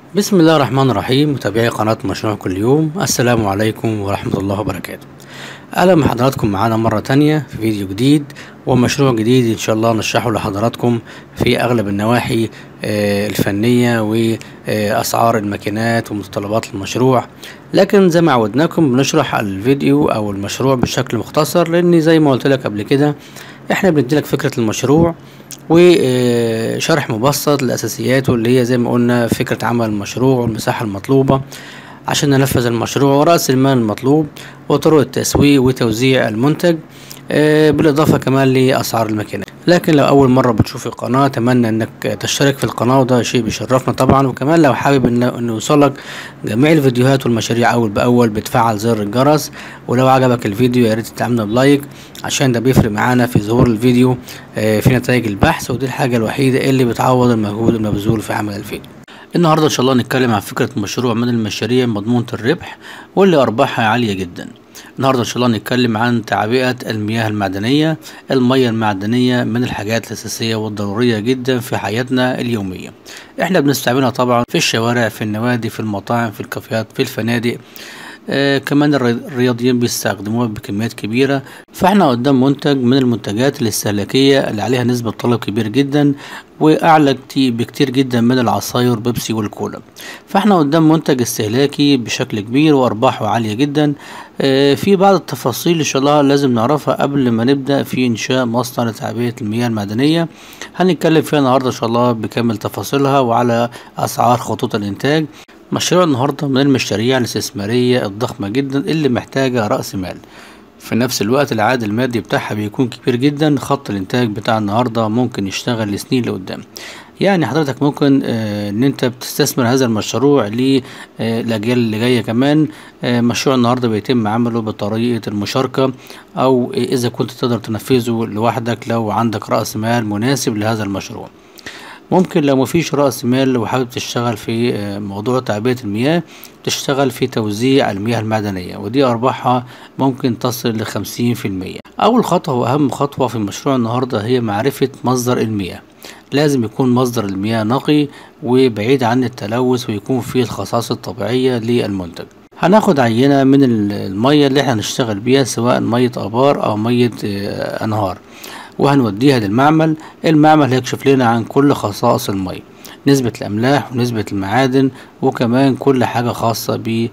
بسم الله الرحمن الرحيم متابعي قناة مشروع كل يوم السلام عليكم ورحمة الله وبركاته أهلا بحضراتكم معانا مرة تانية في فيديو جديد ومشروع جديد إن شاء الله نشرحه لحضراتكم في أغلب النواحي آه، الفنية وأسعار الماكينات ومتطلبات المشروع لكن زي ما عودناكم بنشرح الفيديو أو المشروع بشكل مختصر لأن زي ما قلت لك قبل كده احنا بنديلك فكرة المشروع وشرح مبسط لأساسياته اللي هي زي ما قلنا فكرة عمل المشروع والمساحة المطلوبة عشان ننفذ المشروع ورأس المال المطلوب وطرق التسويق وتوزيع المنتج آه، بالإضافة كمان لأسعار الماكينات لكن لو أول مرة بتشوف القناة أتمنى إنك تشترك في القناة وده شيء بيشرفنا طبعا وكمان لو حابب إن إن يوصلك جميع الفيديوهات والمشاريع أول بأول بتفعل زر الجرس ولو عجبك الفيديو يا ريت تعملنا بلايك عشان ده بيفرق معانا في ظهور الفيديو آه، في نتائج البحث ودي الحاجة الوحيدة اللي بتعوض المجهود المبذول في عمل الفيديو النهارده ان شاء الله نتكلم عن فكره مشروع من المشاريع مضمونه الربح واللي ارباحها عاليه جدا النهارده ان شاء الله نتكلم عن تعبئه المياه المعدنيه الميه المعدنيه من الحاجات الاساسيه والضروريه جدا في حياتنا اليوميه احنا بنستعملها طبعا في الشوارع في النوادي في المطاعم في الكافيهات في الفنادق آه كمان الري- الرياضيين بيستخدموها بكميات كبيرة فاحنا قدام منتج من المنتجات الاستهلاكية اللي عليها نسبة طلب كبير جدا وأعلى كتي- بكتير جدا من العصاير بيبسي والكولا فاحنا قدام منتج استهلاكي بشكل كبير وأرباحه عالية جدا آه في بعض التفاصيل إن شاء الله لازم نعرفها قبل ما نبدأ في إنشاء مصنع لتعبئة المياه المعدنية هنتكلم فيها النهاردة إن شاء الله بكامل تفاصيلها وعلى أسعار خطوط الإنتاج مشروع النهاردة من المشاريع الاستثمارية الضخمة جدا اللي محتاجة رأس مال في نفس الوقت العائد المادي بتاعها بيكون كبير جدا خط الانتاج بتاع النهاردة ممكن يشتغل لسنين لقدام يعني حضرتك ممكن آه، ان انت بتستثمر هذا المشروع للاجيال اللي جايه كمان آه، مشروع النهارده بيتم عمله بطريقه المشاركه او اذا كنت تقدر تنفذه لوحدك لو عندك راس مال مناسب لهذا المشروع ممكن لو مفيش رأس مال وحابب تشتغل في آه، موضوع تعبئة المياه تشتغل في توزيع المياه المعدنية ودي أرباحها ممكن تصل لخمسين في المية أول خطوة وأهم خطوة في مشروع النهاردة هي معرفة مصدر المياه لازم يكون مصدر المياه نقي وبعيد عن التلوث ويكون فيه الخصائص الطبيعية للمنتج هناخد عينة من ال- المية اللي احنا هنشتغل بيها سواء مية آبار أو مية آه، أنهار وهنوديها للمعمل المعمل هيكشف لنا عن كل خصائص المية نسبة الأملاح ونسبة المعادن وكمان كل حاجة خاصة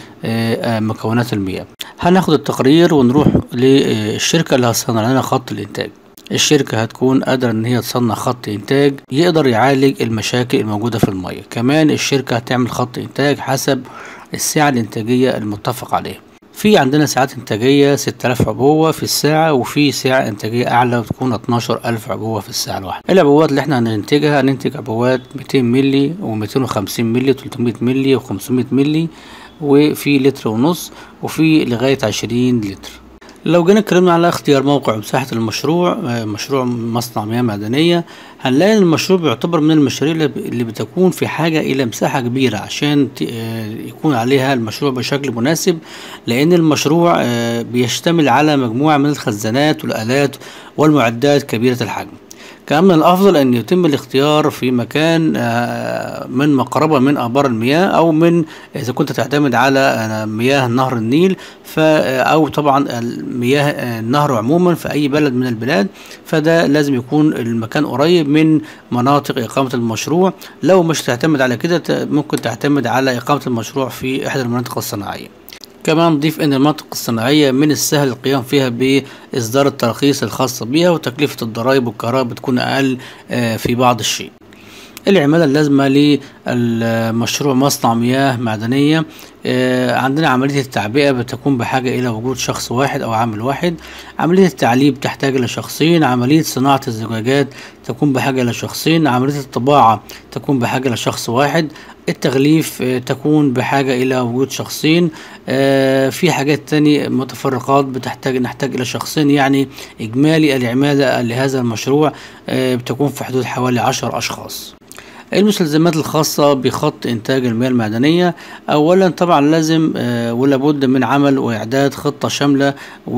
بمكونات المياه هناخد التقرير ونروح للشركة اللي هتصنع لنا خط الإنتاج الشركة هتكون قادرة إن هي تصنع خط إنتاج يقدر يعالج المشاكل الموجودة في المية كمان الشركة هتعمل خط إنتاج حسب السعة الإنتاجية المتفق عليها في عندنا ساعات إنتاجية 6000 عبوة في الساعة وفي ساعة إنتاجية أعلى وتكون 12000 عبوة في الساعة الواحدة العبوات اللي احنا هننتجها هننتج عبوات 200 ملي و250 ملي و300 ملي و500 ملي وفي لتر ونص وفي لغاية 20 لتر لو جينا اتكلمنا على اختيار موقع ومساحة المشروع آه، مشروع مصنع مياه معدنية هنلاقي ان المشروع بيعتبر من المشاريع اللي ب- اللي بتكون في حاجة إلى مساحة كبيرة عشان ت- آه، يكون عليها المشروع بشكل مناسب لأن المشروع آه، بيشتمل على مجموعة من الخزانات والآلات والمعدات كبيرة الحجم كان من الأفضل أن يتم الاختيار في مكان آه، من مقربة من آبار المياه أو من إذا كنت تعتمد على آه، مياه نهر النيل ف أو طبعا المياه آه، النهر عموما في أي بلد من البلاد فده لازم يكون المكان قريب من مناطق إقامة المشروع لو مش تعتمد على كده ت- ممكن تعتمد على إقامة المشروع في إحدى المناطق الصناعية كمان نضيف ان المناطق الصناعية من السهل القيام فيها بإصدار التراخيص الخاصة بيها وتكلفة الضرائب والكهرباء بتكون أقل آه، في بعض الشيء العمالة اللازمة للمشروع مصنع مياه معدنية آه، عندنا عملية التعبئة بتكون بحاجة إلى وجود شخص واحد أو عامل واحد عملية التعليب تحتاج إلى شخصين عملية صناعة الزجاجات تكون بحاجة إلى شخصين عملية الطباعة تكون بحاجة إلى شخص واحد التغليف آه، تكون بحاجة إلى وجود شخصين آه، في حاجات تانية متفرقات بتحتاج نحتاج إلى شخصين يعني إجمالي العمالة لهذا المشروع آه، بتكون في حدود حوالي عشر أشخاص المستلزمات الخاصة بخط إنتاج المياه المعدنية أولا طبعا لازم آه، ولا بد من عمل وإعداد خطة شاملة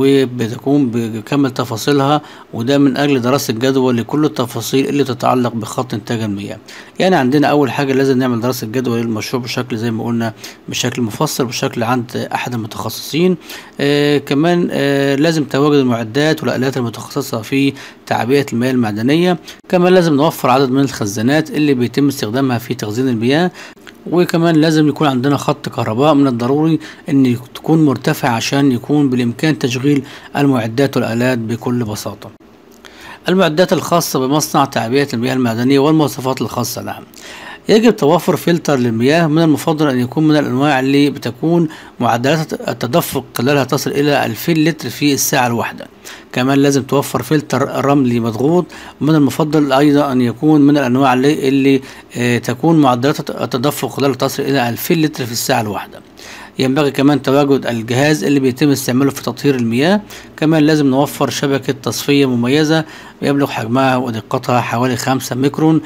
وبتكون بكامل تفاصيلها وده من أجل دراسة جدوى لكل التفاصيل اللي تتعلق بخط إنتاج المياه يعني عندنا أول حاجة لازم نعمل دراسة جدوى للمشروع بشكل زي ما قلنا بشكل مفصل بشكل عند أحد المتخصصين آه كمان آه لازم تواجد المعدات والآلات المتخصصة في تعبئة المياه المعدنية كمان لازم نوفر عدد من الخزانات اللي بيتم استخدامها في تخزين المياه وكمان لازم يكون عندنا خط كهرباء من الضروري ان تكون مرتفع عشان يكون بالامكان تشغيل المعدات والالات بكل بساطه المعدات الخاصة بمصنع تعبئة المياه المعدنية والمواصفات الخاصة لها يجب توفر فلتر للمياه من المفضل أن يكون من الأنواع اللي بتكون معدلات التدفق خلالها تصل إلى 2000 لتر في الساعة الواحدة كمان لازم توفر فلتر رملي مضغوط من المفضل أيضا أن يكون من الأنواع اللي, اللي آه تكون معدلات التدفق خلالها تصل إلى 2000 لتر في الساعة الواحدة ينبغي كمان تواجد الجهاز اللي بيتم استعماله في تطهير المياه كمان لازم نوفر شبكة تصفية مميزة يبلغ حجمها ودقتها حوالي خمسة ميكرون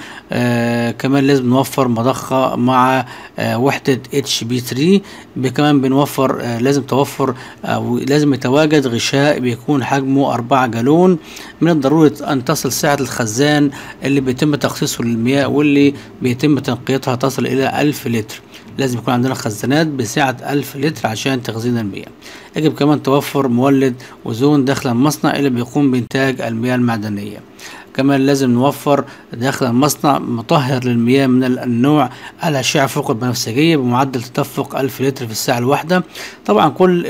آه كمان لازم نوفر مضخة مع آه وحدة اتش بي 3 كمان بنوفر آه لازم توفر أو آه لازم يتواجد غشاء بيكون حجمه أربعة جالون من الضروري أن تصل سعة الخزان اللي بيتم تخصيصه للمياه واللي بيتم تنقيتها تصل إلى ألف لتر لازم يكون عندنا خزانات بسعة ألف لتر عشان تخزين المياه يجب كمان توفر مولد وزون داخل المصنع اللي بيقوم بإنتاج المياه المعدنية كمان لازم نوفر داخل المصنع مطهر للمياه من النوع الأشعة فوق البنفسجية بمعدل تدفق ألف لتر في الساعة الواحدة طبعا كل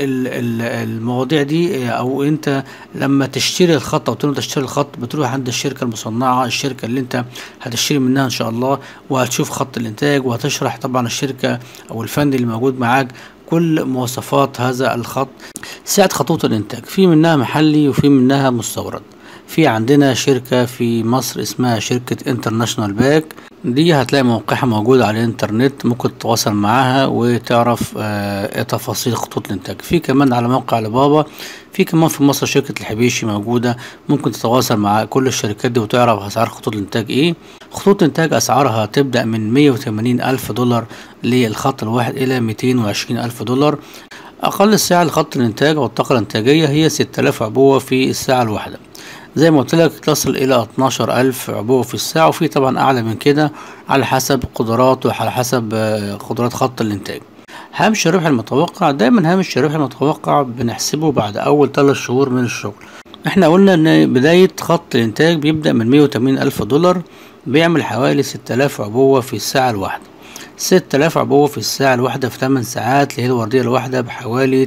المواضيع دي أو أنت لما تشتري الخط أو تنو تشتري الخط بتروح عند الشركة المصنعة الشركة اللي أنت هتشتري منها إن شاء الله وهتشوف خط الإنتاج وهتشرح طبعا الشركة أو الفني اللي موجود معاك كل مواصفات هذا الخط سعة خطوط الإنتاج في منها محلي وفي منها مستورد في عندنا شركة في مصر اسمها شركة انترناشونال باك دي هتلاقي موقعها موجود على الانترنت ممكن تتواصل معاها وتعرف آه تفاصيل خطوط الانتاج في كمان على موقع البابا في كمان في مصر شركة الحبيشي موجودة ممكن تتواصل مع كل الشركات دي وتعرف أسعار خطوط الإنتاج إيه خطوط الإنتاج أسعارها تبدأ من مية وتمانين ألف دولار للخط الواحد إلى ميتين وعشرين ألف دولار أقل سعر لخط الإنتاج والطاقة الإنتاجية هي ستة آلاف عبوة في الساعة الواحدة زي ما قلت لك تصل إلى 12 ألف عبوة في الساعة وفي طبعا أعلى من كده على حسب قدرات وعلى حسب قدرات خط الإنتاج هامش الربح المتوقع دايما هامش الربح المتوقع بنحسبه بعد أول ثلاث شهور من الشغل احنا قلنا ان بداية خط الانتاج بيبدأ من 180 ألف دولار بيعمل حوالي 6000 عبوة في الساعة الواحدة 6000 عبوة في الساعة الواحدة في 8 ساعات اللي هي الوردية الواحدة بحوالي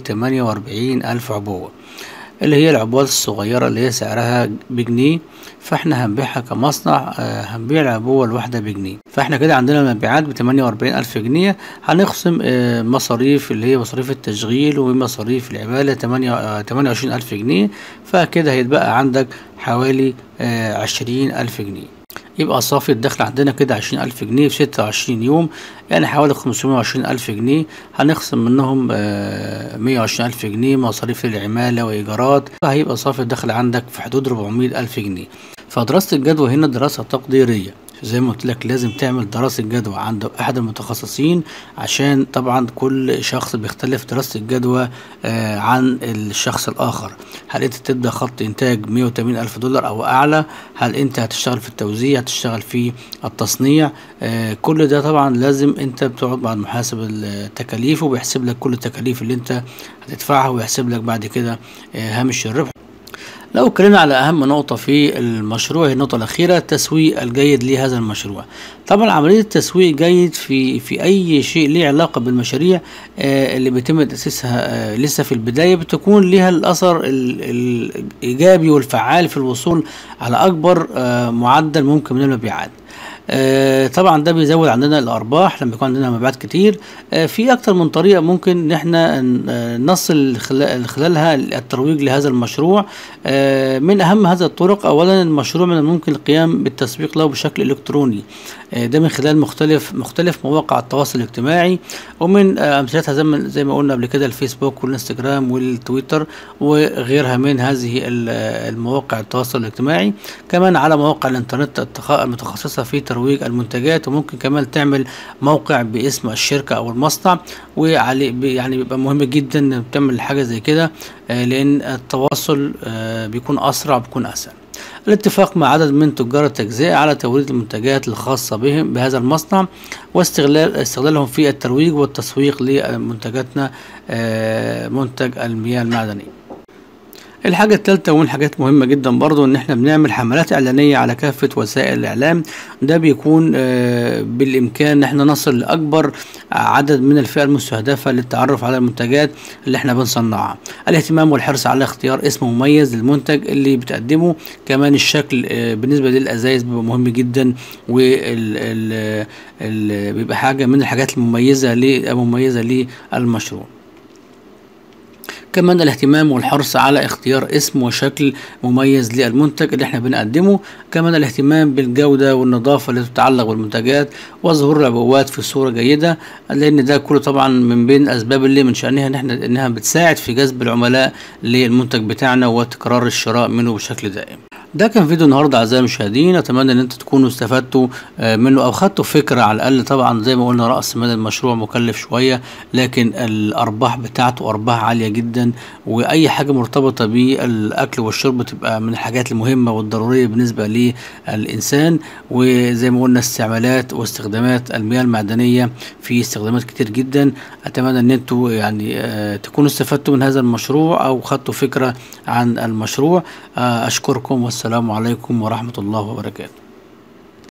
48 ألف عبوة اللي هي العبوات الصغيرة اللي هي سعرها بجنيه فاحنا هنبيعها كمصنع هنبيع العبوة الواحدة بجنيه فاحنا كده عندنا مبيعات بتمانية وأربعين ألف جنيه هنخصم مصاريف اللي هي مصاريف التشغيل ومصاريف العمالة تمانية تمانية وعشرين ألف جنيه فكده هيتبقى عندك حوالي عشرين ألف جنيه يبقى صافي الدخل عندنا كده عشرين ألف جنيه في ستة وعشرين يوم يعني حوالي خمسمية وعشرين ألف جنيه هنخصم منهم مية وعشرين ألف جنيه مصاريف العمالة وإيجارات فهيبقى صافي الدخل عندك في حدود ربعمية ألف جنيه فدراسة الجدوى هنا دراسة تقديرية زي ما قلت لك لازم تعمل دراسة جدوى عند أحد المتخصصين عشان طبعا كل شخص بيختلف دراسة الجدوى آه عن الشخص الآخر هل أنت تبدأ خط إنتاج 180 ألف دولار أو أعلى هل أنت هتشتغل في التوزيع هتشتغل في التصنيع آه كل ده طبعا لازم أنت بتقعد مع المحاسب التكاليف وبيحسب لك كل التكاليف اللي أنت هتدفعها ويحسب لك بعد كده آه هامش الربح لو اتكلمنا على اهم نقطة في المشروع هي النقطة الأخيرة التسويق الجيد لهذا المشروع. طبعا عملية التسويق جيد في في أي شيء له علاقة بالمشاريع آه اللي بيتم تأسيسها آه لسه في البداية بتكون لها الأثر الإيجابي والفعال في الوصول على أكبر آه معدل ممكن من المبيعات. آه طبعا ده بيزود عندنا الارباح لما يكون عندنا مبيعات كتير آه في اكتر من طريقه ممكن ان احنا نصل خلالها الترويج لهذا المشروع آه من اهم هذه الطرق اولا المشروع من الممكن القيام بالتسويق له بشكل الكتروني آه، ده من خلال مختلف مختلف مواقع التواصل الاجتماعي ومن آه، امثلتها زي ما زي ما قلنا قبل كده الفيسبوك والانستجرام والتويتر وغيرها من هذه ال- آه، المواقع التواصل الاجتماعي كمان على مواقع الانترنت التخ- المتخصصة في ترويج المنتجات وممكن كمان تعمل موقع باسم الشركة او المصنع وعليه بي- يعني بيبقى مهم جدا انك تعمل حاجة زي كده آه، لان التواصل آه، بيكون اسرع بيكون اسهل الاتفاق مع عدد من تجار التجزئة على توريد المنتجات الخاصة بهم بهذا المصنع واستغلال استغلالهم في الترويج والتسويق لمنتجاتنا آه، منتج المياه المعدنية الحاجة التالتة ومن الحاجات مهمة جدا برضو ان احنا بنعمل حملات اعلانية على كافة وسائل الاعلام ده بيكون آه، بالامكان ان احنا نصل لاكبر عدد من الفئة المستهدفة للتعرف على المنتجات اللي احنا بنصنعها الاهتمام والحرص على اختيار اسم مميز للمنتج اللي بتقدمه كمان الشكل آه، بالنسبة للازايز بيبقى مهم جدا وال بيبقى حاجة من الحاجات المميزة ل- مميزة للمشروع كمان الاهتمام والحرص على اختيار اسم وشكل مميز للمنتج اللي احنا بنقدمه كمان الاهتمام بالجودة والنظافة اللي تتعلق بالمنتجات وظهور العبوات في صورة جيدة لان ده كله طبعا من بين الاسباب اللي من شأنها ان احنا انها بتساعد في جذب العملاء للمنتج بتاعنا وتكرار الشراء منه بشكل دائم ده كان فيديو النهارده اعزائي المشاهدين اتمنى ان انتوا تكونوا استفدتوا آه، منه او خدتوا فكره على الاقل طبعا زي ما قلنا راس مال المشروع مكلف شويه لكن الارباح بتاعته ارباح عاليه جدا واي حاجه مرتبطه بالاكل والشرب تبقى من الحاجات المهمه والضروريه بالنسبه للانسان وزي ما قلنا استعمالات واستخدامات المياه المعدنيه في استخدامات كتير جدا اتمنى ان انتوا يعني آه، تكونوا استفدتوا من هذا المشروع او خدتوا فكره عن المشروع آه، اشكركم والسلام عليكم ورحمه الله وبركاته